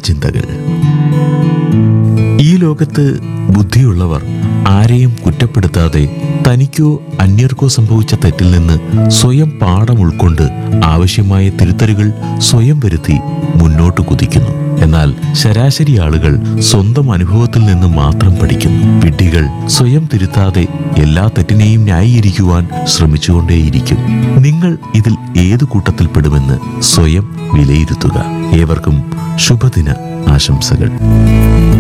ശുഭചിന്തകൾ ഈ ലോകത്ത് ബുദ്ധിയുള്ളവർ ആരെയും കുറ്റപ്പെടുത്താതെ തനിക്കോ അന്യർക്കോ സംഭവിച്ച തെറ്റിൽ നിന്ന് സ്വയം പാഠം ഉൾക്കൊണ്ട് ആവശ്യമായ തിരുത്തലുകൾ സ്വയം വരുത്തി മുന്നോട്ട് കുതിക്കുന്നു എന്നാൽ ശരാശരി ആളുകൾ സ്വന്തം അനുഭവത്തിൽ നിന്ന് മാത്രം പഠിക്കുന്നു വിഡ്ഢികൾ സ്വയം തിരുത്താതെ എല്ലാ തെറ്റിനെയും ന്യായീകരിക്കുവാൻ ശ്രമിച്ചുകൊണ്ടേയിരിക്കും നിങ്ങൾ ഇതിൽ ഏത് കൂട്ടത്തിൽപ്പെടുമെന്ന് സ്വയം വിലയിരുത്തുക ഏവർക്കും ശുഭദിന ആശംസകൾ